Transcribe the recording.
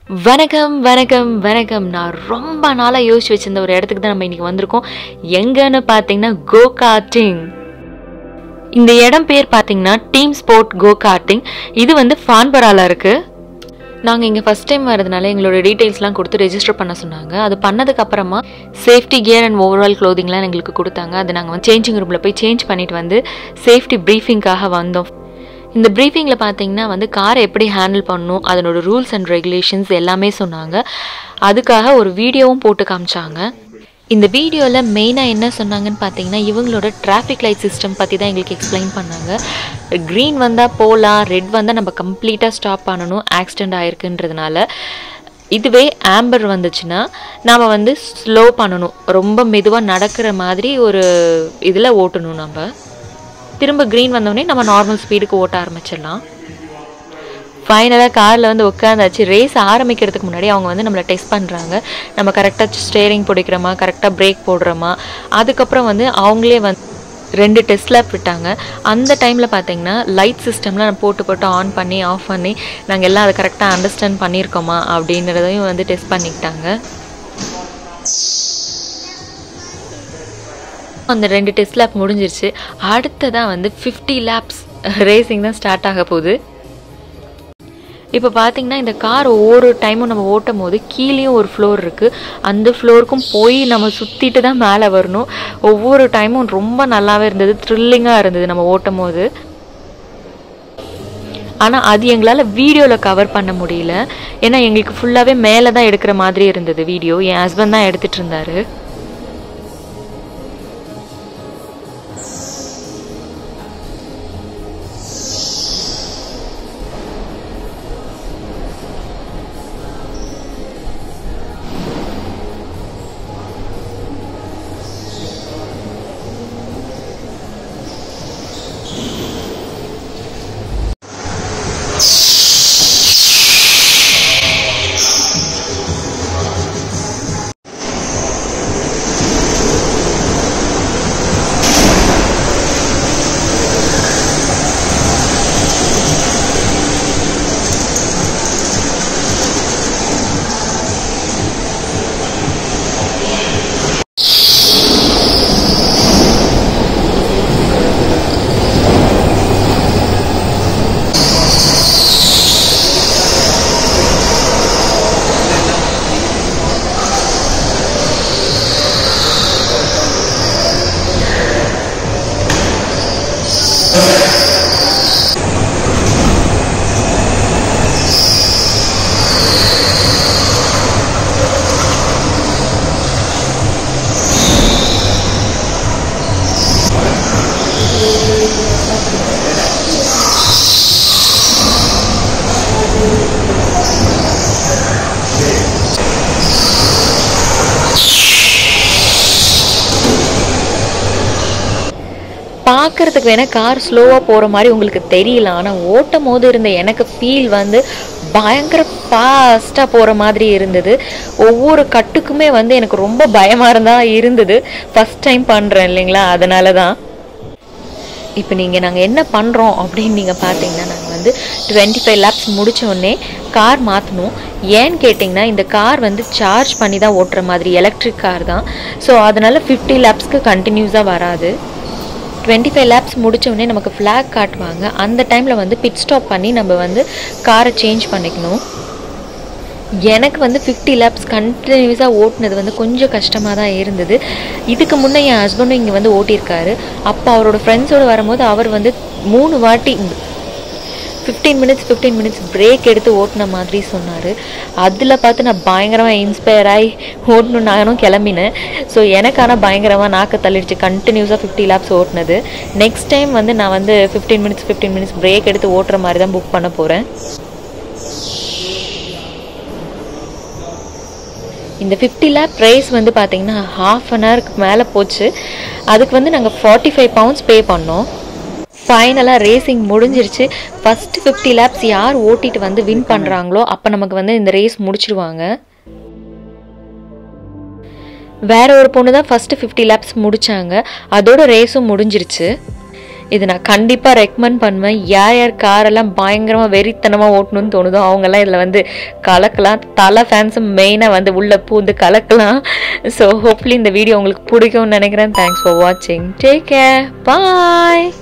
வணக்கம் வணக்கம் வணக்கம் நான் ரொம்ப நாளாக யோசிச்சு வச்சிருந்த ஒரு இடத்துக்கு தான் நம்ம இன்னைக்கு வந்திருக்கோம் எங்கன்னு பார்த்தீங்கன்னா கோ கார்ட்டிங் இந்த இடம் பேர் பார்த்தீங்கன்னா டீம் ஸ்போர்ட் கோ கார்ட்டிங் இது வந்து ஃபான்பரால இருக்கு நாங்கள் இங்கே ஃபஸ்ட் டைம் வரதுனால எங்களோட டீட்டெயில்ஸ்லாம் கொடுத்து ரெஜிஸ்டர் பண்ண சொன்னாங்க அது பண்ணதுக்கு அப்புறமா சேஃப்டி கியர் அண்ட் ஓவரால் க்ளோதிங்லாம் எங்களுக்கு கொடுத்தாங்க அது நாங்கள் வந்து சேஞ்சிங் ரூமில் போய் சேஞ்ச் பண்ணிட்டு வந்து சேஃப்டி ப்ரீஃபிங்காக வந்தோம் இந்த ப்ரீஃபிங்கில் பார்த்தீங்கன்னா வந்து காரை எப்படி ஹேண்டில் பண்ணணும் அதனோட ரூல்ஸ் அண்ட் ரெகுலேஷன்ஸ் எல்லாமே சொன்னாங்க அதுக்காக ஒரு வீடியோவும் போட்டு காமிச்சாங்க இந்த வீடியோவில் மெயினாக என்ன சொன்னாங்கன்னு பார்த்தீங்கன்னா இவங்களோட டிராஃபிக் லைட் சிஸ்டம் பற்றி தான் எங்களுக்கு எக்ஸ்பிளைன் பண்ணாங்க க்ரீன் வந்தால் போகலாம் ரெட் வந்தால் நம்ம கம்ப்ளீட்டாக ஸ்டாப் பண்ணணும் ஆக்சிடெண்ட் ஆயிருக்குன்றதுனால இதுவே ஆம்பர் வந்துச்சுன்னா நாம் வந்து ஸ்லோ பண்ணணும் ரொம்ப மெதுவாக நடக்கிற மாதிரி ஒரு இதில் ஓட்டணும் நம்ம திரும்ப க்ரீன் வந்தோடனே நம்ம நார்மல் ஸ்பீடுக்கு ஓட்ட ஆரம்பிச்சிடலாம் ஃபைனலாக காரில் வந்து உட்காந்தாச்சு ரேஸ் ஆரம்பிக்கிறதுக்கு முன்னாடி அவங்க வந்து நம்மளை டெஸ்ட் பண்ணுறாங்க நம்ம கரெக்டாக ஸ்டேரிங் பிடிக்கிறோமா கரெக்டாக பிரேக் போடுறோமா அதுக்கப்புறம் வந்து அவங்களே வந்து ரெண்டு டெஸ்ட் லேப் விட்டாங்க அந்த டைமில் பார்த்தீங்கன்னா லைட் சிஸ்டம்லாம் போட்டு போட்டு ஆன் பண்ணி ஆஃப் பண்ணி நாங்கள் எல்லாம் அதை கரெக்டாக அண்டர்ஸ்டாண்ட் பண்ணியிருக்கோமா அப்படின்றதையும் வந்து டெஸ்ட் பண்ணிக்கிட்டாங்க அந்த ரெண்டு டெஸ்ட் லேப் முடிஞ்சிருச்சு அடுத்ததான் வந்து ஃபிஃப்டி லேப்ஸ் ரேசிங் தான் ஸ்டார்ட் ஆக போகுது இப்போ பார்த்தீங்கன்னா இந்த கார் ஒவ்வொரு டைமும் நம்ம ஓட்டும் போது கீழேயும் ஒரு ஃப்ளோர் இருக்குது அந்த ஃப்ளோருக்கும் போய் நம்ம சுற்றிட்டு தான் மேலே வரணும் ஒவ்வொரு டைமும் ரொம்ப நல்லாவே இருந்தது த்ரில்லிங்காக இருந்தது நம்ம ஓட்டும் போது ஆனால் அது எங்களால் வீடியோவில் கவர் பண்ண முடியல ஏன்னா எங்களுக்கு ஃபுல்லாகவே மேலே தான் எடுக்கிற மாதிரி இருந்தது வீடியோ என் ஹஸ்பண்ட் தான் எடுத்துகிட்டு இருந்தாரு பார்க்கறதுக்கு வேணால் கார் ஸ்லோவாக போகிற மாதிரி உங்களுக்கு தெரியல ஆனால் ஓட்டும் போது இருந்த எனக்கு ஃபீல் வந்து பயங்கர ஃபாஸ்ட்டாக போகிற மாதிரி இருந்தது ஒவ்வொரு கட்டுக்குமே வந்து எனக்கு ரொம்ப பயமாக இருந்தால் இருந்தது ஃபஸ்ட் டைம் பண்ணுறேன் இல்லைங்களா அதனால தான் இப்போ நீங்கள் நாங்கள் என்ன பண்ணுறோம் அப்படின்னு நீங்கள் பார்த்தீங்கன்னா நாங்கள் வந்து டுவெண்ட்டி ஃபைவ் லேப்ஸ் முடித்தோடனே கார் மாற்றணும் ஏன்னு கேட்டிங்கன்னா இந்த கார் வந்து சார்ஜ் பண்ணி தான் ஓட்டுற மாதிரி எலக்ட்ரிக் கார் தான் ஸோ அதனால் ஃபிஃப்டி லேப்ஸ்க்கு கண்டினியூஸாக வராது டுவெண்ட்டி ஃபைவ் லேப்ஸ் முடித்தோடனே நமக்கு ஃப்ளாக் காட்டுவாங்க அந்த டைமில் வந்து பிட் ஸ்டாப் பண்ணி நம்ம வந்து காரை சேஞ்ச் பண்ணிக்கணும் எனக்கு வந்து ஃபிஃப்டி லேப்ஸ் கண்டினியூஸாக ஓட்டுனது வந்து கொஞ்சம் கஷ்டமாக தான் இருந்தது இதுக்கு முன்னே என் ஹஸ்பண்டும் இங்கே வந்து ஓட்டியிருக்காரு அப்போ அவரோட ஃப்ரெண்ட்ஸோடு வரும்போது அவர் வந்து மூணு வாட்டி fifteen minutes fifteen minutes break எடுத்து ஓட்டின மாதிரி சொன்னார் அதில் பார்த்து நான் பயங்கரமாக இன்ஸ்பயர் ஆகி ஓட்டணும் நானும் கிளம்பினேன் ஸோ எனக்கு ஆனால் பயங்கரமாக நாக்கு தள்ளிடுச்சு கண்டினியூஸாக ஃபிஃப்டி லேப்ஸ் ஓட்டினது நெக்ஸ்ட் டைம் வந்து நான் வந்து fifteen minutes fifteen minutes break எடுத்து ஓட்டுற மாதிரி தான் புக் பண்ண போகிறேன் இந்த ஃபிஃப்டி லேப் ப்ரைஸ் வந்து பார்த்தீங்கன்னா ஹாஃப் அன் ஹவருக்கு மேலே போச்சு அதுக்கு வந்து நாங்கள் ஃபார்ட்டி ஃபைவ் பவுண்ட்ஸ் பே பண்ணோம் ஃபைனலாக ரேசிங் முடிஞ்சிருச்சு ஃபஸ்ட்டு ஃபிஃப்டி லேப்ஸ் யார் ஓட்டிட்டு வந்து வின் பண்ணுறாங்களோ அப்போ நமக்கு வந்து இந்த ரேஸ் முடிச்சிருவாங்க வேற ஒரு பொண்ணு தான் ஃபஸ்ட்டு ஃபிஃப்டி லேப்ஸ் முடிச்சாங்க அதோட ரேஸும் முடிஞ்சிருச்சு இது நான் கண்டிப்பாக ரெக்கமெண்ட் பண்ணுவேன் யார் யார் காரெல்லாம் பயங்கரமாக வெறித்தனமாக ஓட்டணும்னு தோணுதோ அவங்கெல்லாம் இதில் வந்து கலக்கலாம் தலை ஃபேன்ஸும் மெயினாக வந்து உள்ளே பூந்து கலக்கலாம் ஸோ ஹோப்ஃபுல்லி இந்த வீடியோ உங்களுக்கு பிடிக்கும்னு நினைக்கிறேன் தேங்க்ஸ் ஃபார் வாட்சிங் டேக் கேர் பாய்